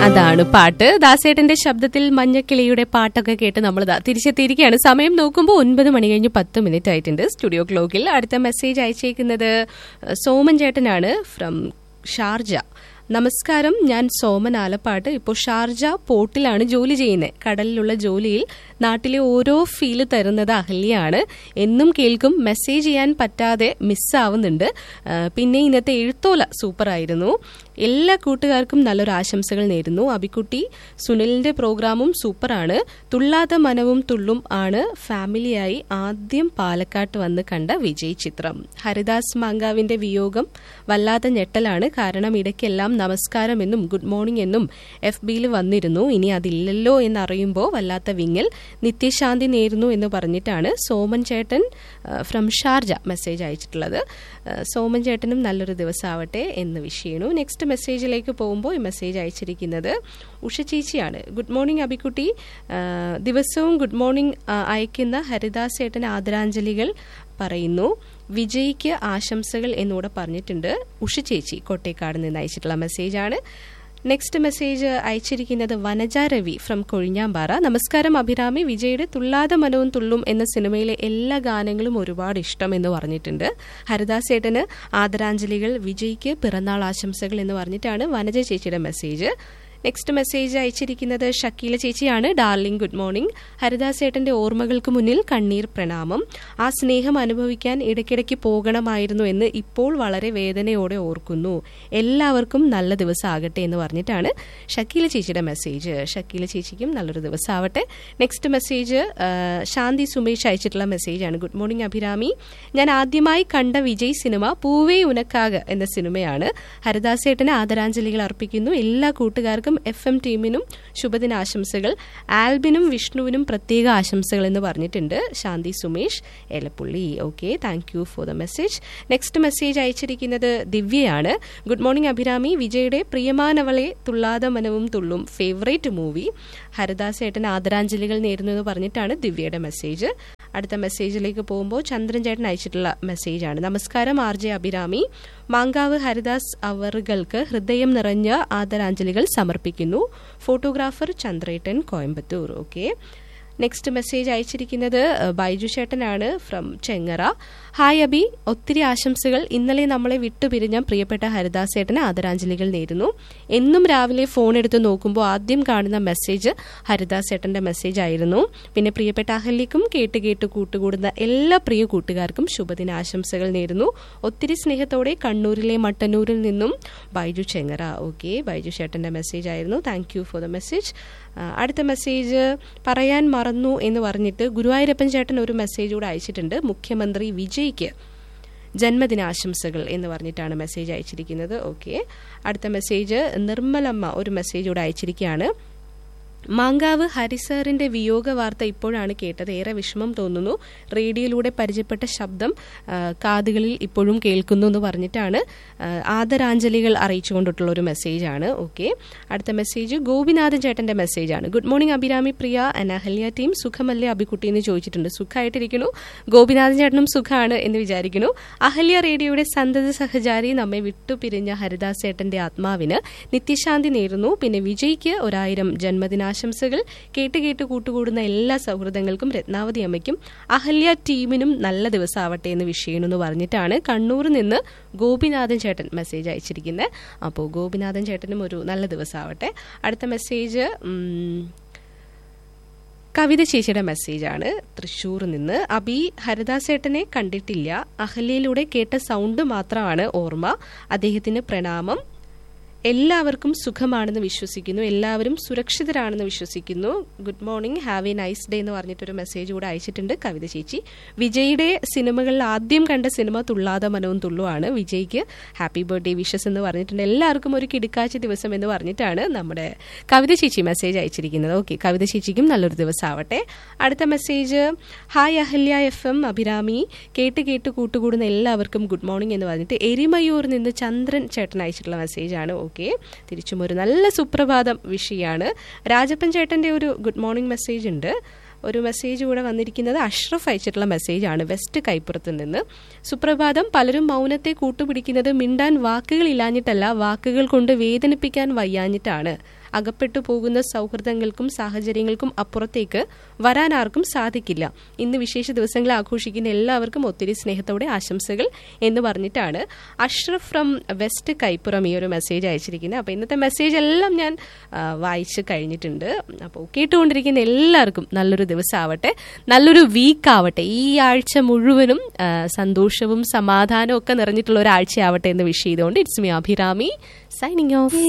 അതാണ് പാട്ട് ദാസേട്ടന്റെ ശബ്ദത്തിൽ മഞ്ഞക്കിളിയുടെ പാട്ടൊക്കെ കേട്ട് നമ്മൾ ദാ തിരിച്ചെത്തിയിരിക്കുകയാണ് സമയം നോക്കുമ്പോൾ ഒൻപത് മണി കഴിഞ്ഞ് പത്ത് മിനിറ്റ് ആയിട്ടുണ്ട് സ്റ്റുഡിയോ ക്ലോക്കിൽ അടുത്ത മെസ്സേജ് അയച്ചേക്കുന്നത് സോമൻ ചേട്ടനാണ് ഫ്രം ഷാർജ നമസ്കാരം ഞാൻ സോമൻ ആലപ്പാട്ട് ഇപ്പോൾ ഷാർജ പോർട്ടിലാണ് ജോലി ചെയ്യുന്നത് കടലിലുള്ള ജോലിയിൽ നാട്ടിലെ ഓരോ ഫീല് തരുന്നത് അഹല്യാണ് എന്നും കേൾക്കും മെസ്സേജ് ചെയ്യാൻ പറ്റാതെ മിസ്സാവുന്നുണ്ട് ആ, പിന്നെ ഇന്നത്തെ എഴുത്തോല സൂപ്പറായിരുന്നു എല്ലാ കൂട്ടുകാർക്കും നല്ലൊരു ആശംസകൾ നേരുന്നു അബിക്കുട്ടി സുനിലിന്റെ പ്രോഗ്രാമും സൂപ്പറാണ് തുള്ളാത്ത മനവും തുള്ളും ആണ് ഫാമിലിയായി ആദ്യം പാലക്കാട്ട് വന്ന് കണ്ട വിജയ് ചിത്രം ഹരിദാസ് മാങ്കാവിന്റെ വിയോഗം വല്ലാത്ത ഞെട്ടലാണ് കാരണം ഇടയ്ക്കെല്ലാം നമസ്കാരം എന്നും ഗുഡ് മോർണിംഗ് എന്നും എഫ് ബിയിൽ വന്നിരുന്നു ഇനി അതില്ലല്ലോ എന്നറിയുമ്പോൾ വല്ലാത്ത വിങ്ങൽ നിത്യശാന്തി നേരുന്നു എന്ന് പറഞ്ഞിട്ടാണ് സോമൻ ചേട്ടൻ ഫ്രം ഷാർജ മെസ്സേജ് അയച്ചിട്ടുള്ളത് ആ, സോമൻ ചേട്ടനും നല്ലൊരു ദിവസമാവട്ടെ എന്ന് വിഷ് ചെയ്യണു നെക്സ്റ്റ് മെസ്സേജിലേക്ക് പോകുമ്പോൾ ഈ മെസ്സേജ് അയച്ചിരിക്കുന്നത് ഉഷ ചേച്ചിയാണ് ഗുഡ് മോർണിംഗ് അബിക്കുട്ടി ആ, ദിവസവും ഗുഡ് മോർണിംഗ് ആ, അയക്കുന്ന ഹരിദാസ് ചേട്ടന് ആദരാഞ്ജലികൾ പറയുന്നു വിജയ്ക്ക് ആശംസകൾ എന്നൂടെ പറഞ്ഞിട്ടുണ്ട് ഉഷ ചേച്ചി കോട്ടേക്കാട് നിന്ന് അയച്ചിട്ടുള്ള മെസ്സേജാണ് നെക്സ്റ്റ് മെസ്സേജ് അയച്ചിരിക്കുന്നത് വനജ രവി ഫ്രം കൊഴിഞ്ഞാമ്പാറ നമസ്കാരം അഭിരാമി വിജയുടെ തുള്ളാതെ മനവും തുള്ളും എന്ന സിനിമയിലെ എല്ലാ ഗാനങ്ങളും ഒരുപാട് ഇഷ്ടം എന്ന് പറഞ്ഞിട്ടുണ്ട് ഹരിദാസ് ചേട്ടന് ആദരാഞ്ജലികൾ വിജയ്ക്ക് പിറന്നാൾ ആശംസകൾ എന്ന് പറഞ്ഞിട്ടാണ് വനജ ചേച്ചിയുടെ മെസ്സേജ് നെക്സ്റ്റ് മെസ്സേജ് അയച്ചിരിക്കുന്നത് ഷക്കീല ചേച്ചിയാണ് ഡാർലിംഗ് ഗുഡ് മോർണിംഗ് ഹരിദാസ് ചേട്ടന്റെ ഓർമ്മകൾക്ക് മുന്നിൽ കണ്ണീർ പ്രണാമം ആ സ്നേഹം അനുഭവിക്കാൻ ഇടയ്ക്കിടയ്ക്ക് പോകണമായിരുന്നു എന്ന് ഇപ്പോൾ വളരെ വേദനയോടെ ഓർക്കുന്നു എല്ലാവർക്കും നല്ല ദിവസം ആകട്ടെ എന്ന് പറഞ്ഞിട്ടാണ് ഷക്കീല ചേച്ചിയുടെ മെസ്സേജ് ഷക്കീല ചേച്ചിക്കും നല്ലൊരു ദിവസം ആവട്ടെ നെക്സ്റ്റ് മെസ്സേജ് ആ, ശാന്തി സുമേഷ് അയച്ചിട്ടുള്ള മെസ്സേജാണ് ഗുഡ് മോർണിംഗ് അഭിരാമി ഞാൻ ആദ്യമായി കണ്ട വിജയ് സിനിമ പൂവേ ഉനക്കാക് എന്ന സിനിമയാണ് ഹരിദാസ് ചേട്ടന് ആദരാഞ്ജലികൾ അർപ്പിക്കുന്നു എല്ലാ കൂട്ടുകാർക്കും എഫ് എം ടീമിനും ശുഭദിനാശംസകൾ ആൽബിനും വിഷ്ണുവിനും പ്രത്യേക ആശംസകൾ എന്ന് പറഞ്ഞിട്ടുണ്ട് Shanti Sumesh Elappully okay thank you for the message next message അയച്ചിരിക്കുന്നത് ദിവ്യയാണ് ഗുഡ് മോർണിംഗ് അഭിരാമി വിജയുടെ പ്രിയമാനവളെ തുള്ളാത മനവും തുള്ളും ഫേവറേറ്റ് മൂവി ഹരിദാസ് ചേട്ടന് ആദരാഞ്ജലികൾ നേരുന്നു എന്ന് പറഞ്ഞിട്ടാണ് ദിവ്യയുടെ മെസ്സേജ് അടുത്ത മെസ്സേജിലേക്ക് പോകുമ്പോൾ ചന്ദ്രൻ ചേട്ടൻ അയച്ചിട്ടുള്ള മെസ്സേജാണ് നമസ്കാരം ആർ ജെ അഭിരാമി മാങ്കാവ് ഹരിദാസ് അവറുകൾക്ക് ഹൃദയം നിറഞ്ഞ ആദരാഞ്ജലികൾ സമർപ്പിക്കുന്നു ഫോട്ടോഗ്രാഫർ ചന്ദ്രേട്ടൻ കോയമ്പത്തൂർ ഓക്കെ നെക്സ്റ്റ് മെസ്സേജ് അയച്ചിരിക്കുന്നത് അഹ്, ബൈജു ചേട്ടനാണ് ഫ്രം ചെങ്ങറ ഹായ് അബി ഒത്തിരി ആശംസകൾ ഇന്നലെ നമ്മളെ വിട്ടുപിരിഞ്ഞ പ്രിയപ്പെട്ട ഹരിദാസ് ചേട്ടന് ആദരാഞ്ജലികൾ നേരുന്നു എന്നും രാവിലെ ഫോൺ എടുത്ത് നോക്കുമ്പോൾ ആദ്യം കാണുന്ന മെസ്സേജ് ഹരിദാസ് ചേട്ടന്റെ മെസ്സേജ് ആയിരുന്നു പിന്നെ പ്രിയപ്പെട്ട അഹല്യക്കും കേട്ട് കേട്ട് കൂട്ടുകൂടുന്ന എല്ലാ പ്രിയ കൂട്ടുകാർക്കും ശുഭദിനാശംസകൾ നേരുന്നു ഒത്തിരി സ്നേഹത്തോടെ കണ്ണൂരിലെ മട്ടന്നൂരിൽ നിന്നും ബൈജു ചെങ്ങറ ഓക്കെ ബൈജു ചേട്ടന്റെ മെസ്സേജ് ആയിരുന്നു thank you for the message അടുത്ത മെസ്സേജ് പറയാൻ മറന്നു എന്ന് പറഞ്ഞിട്ട് ഗുരുവായൂരപ്പൻ ചേട്ടൻ ഒരു മെസ്സേജ് കൂടെ അയച്ചിട്ടുണ്ട് മുഖ്യമന്ത്രി വിജയ്ക്ക് ജന്മദിനാശംസകൾ എന്ന് പറഞ്ഞിട്ടാണ് മെസ്സേജ് അയച്ചിരിക്കുന്നത് ഓക്കെ അടുത്ത മെസ്സേജ് നിർമ്മലമ്മ ഒരു മെസ്സേജ് കൂടെ അയച്ചിരിക്കുകയാണ് മാങ്കാവ് ഹരിസാറിന്റെ വിയോഗ വാർത്ത ഇപ്പോഴാണ് കേട്ടത് ഏറെ വിഷമം തോന്നുന്നു റേഡിയോയിലൂടെ പരിചയപ്പെട്ട ശബ്ദം ആ, കാതുകളിൽ ഇപ്പോഴും കേൾക്കുന്നു എന്ന് പറഞ്ഞിട്ടാണ് ആ, ആദരാഞ്ജലികൾ അറിയിച്ചുകൊണ്ടിട്ടുള്ള ഒരു മെസ്സേജാണ് ഓക്കെ അടുത്ത മെസ്സേജ് ഗോപിനാഥൻ ചേട്ടന്റെ മെസ്സേജാണ് good morning Abhirami Priya and Ahalya team സുഖമല്ലേ അഭിക്കുട്ടി എന്ന് ചോദിച്ചിട്ടുണ്ട് സുഖമായിട്ടിരിക്കുന്നു ഗോപിനാഥൻ ചേട്ടനും സുഖമാണ് എന്ന് വിചാരിക്കുന്നു അഹല്യ റേഡിയോയുടെ സന്തത സഹചാരി നമ്മെ വിട്ടുപിരിഞ്ഞ ഹരിദാസ് ചേട്ടന്റെ ആത്മാവിന് നിത്യശാന്തി നേരുന്നു പിന്നെ വിജയ്ക്ക് ഒരായിരം ജന്മദിനാശംസകൾ കേട്ട് കേട്ട് കൂട്ടുകൂടുന്ന എല്ലാ സൗഹൃദങ്ങൾക്കും രത്നാവതി അമ്മയ്ക്കും അഹല്യ ടീമിനും നല്ല ദിവസമാവട്ടെ എന്ന് വിഷയണം എന്ന് പറഞ്ഞിട്ടാണ് കണ്ണൂരിൽ നിന്ന് ഗോപിനാഥൻ ചേട്ടൻ മെസ്സേജ് അയച്ചിരിക്കുന്നത് അപ്പോൾ ഗോപിനാഥൻ ചേട്ടനും ഒരു നല്ല ദിവസമാവട്ടെ അടുത്ത മെസ്സേജ് ഉം, കവിത ചേച്ചിയുടെ മെസ്സേജാണ് തൃശ്ശൂർ നിന്ന് അബി ഹരിദാസേട്ടനെ കണ്ടിട്ടില്ല അഹല്യയിലൂടെ കേട്ട സൗണ്ട് മാത്രമാണ് ഓർമ്മ അദ്ദേഹത്തിന് പ്രണാമം എല്ലാവർക്കും സുഖമാണെന്ന് വിശ്വസിക്കുന്നു എല്ലാവരും സുരക്ഷിതരാണെന്ന് വിശ്വസിക്കുന്നു good morning have a nice day എന്ന് പറഞ്ഞിട്ടൊരു മെസ്സേജ് കൂടെ അയച്ചിട്ടുണ്ട് കവിത ചേച്ചി വിജയുടെ സിനിമകളിൽ ആദ്യം കണ്ട സിനിമ തുള്ളാതെ മനവും തുള്ളുവാണ് വിജയ്ക്ക് ഹാപ്പി ബർത്ത്ഡേ വിഷസ് എന്ന് പറഞ്ഞിട്ടുണ്ട് എല്ലാവർക്കും ഒരു കിടുക്കാച്ച ദിവസം എന്ന് പറഞ്ഞിട്ടാണ് നമ്മുടെ കവിത ചേച്ചി മെസ്സേജ് അയച്ചിരിക്കുന്നത് ഓക്കെ കവിത ചേച്ചിക്കും നല്ലൊരു ദിവസം ആവട്ടെ അടുത്ത message hi Ahalya F M Abhirami കേട്ട് കേട്ട് കൂട്ടുകൂടുന്ന എല്ലാവർക്കും ഗുഡ് മോർണിംഗ് എന്ന് പറഞ്ഞിട്ട് എരിമയൂരിൽ നിന്ന് ചന്ദ്രൻ ചേട്ടൻ അയച്ചിട്ടുള്ള മെസ്സേജാണ് ഓക്കെ തിരിച്ചും ഒരു നല്ല സുപ്രഭാതം വിഷയാണ് രാജപ്പൻ ചേട്ടന്റെ ഒരു ഗുഡ് മോർണിംഗ് മെസ്സേജ് ഉണ്ട് ഒരു മെസ്സേജ് കൂടെ വന്നിരിക്കുന്നത് അഷ്റഫ് അയച്ചിട്ടുള്ള മെസ്സേജാണ് വെസ്റ്റ് കൈപ്പുറത്ത് നിന്ന് സുപ്രഭാതം പലരും മൗനത്തെ കൂട്ടുപിടിക്കുന്നത് മിണ്ടാൻ വാക്കുകൾ ഇല്ലാഞ്ഞിട്ടല്ല വാക്കുകൾ കൊണ്ട് വേദനിപ്പിക്കാൻ വയ്യാഞ്ഞിട്ടാണ് അകപ്പെട്ടു പോകുന്ന സൗഹൃദങ്ങൾക്കും സാഹചര്യങ്ങൾക്കും അപ്പുറത്തേക്ക് വരാൻ ആർക്കും സാധിക്കില്ല ഇന്ന് വിശേഷ ദിവസങ്ങൾ ആഘോഷിക്കുന്ന എല്ലാവർക്കും ഒത്തിരി സ്നേഹത്തോടെ ആശംസകൾ എന്ന് പറഞ്ഞിട്ടാണ് അഷ്റഫ് ഫ്രം വെസ്റ്റ് കൈപ്പുറം ഈ ഒരു മെസ്സേജ് അയച്ചിരിക്കുന്നത് അപ്പോൾ ഇന്നത്തെ മെസ്സേജ് എല്ലാം ഞാൻ ആ, വായിച്ച് കഴിഞ്ഞിട്ടുണ്ട് അപ്പോൾ കേട്ടുകൊണ്ടിരിക്കുന്ന എല്ലാവർക്കും നല്ലൊരു ദിവസം ആവട്ടെ നല്ലൊരു വീക്ക് ആവട്ടെ ഈ ആഴ്ച മുഴുവനും ആ, സന്തോഷവും സമാധാനവും ഒക്കെ നിറഞ്ഞിട്ടുള്ള ഒരാഴ്ച ആവട്ടെ എന്ന് വിഷ് ചെയ്തുകൊണ്ട് it's me Abhirami signing of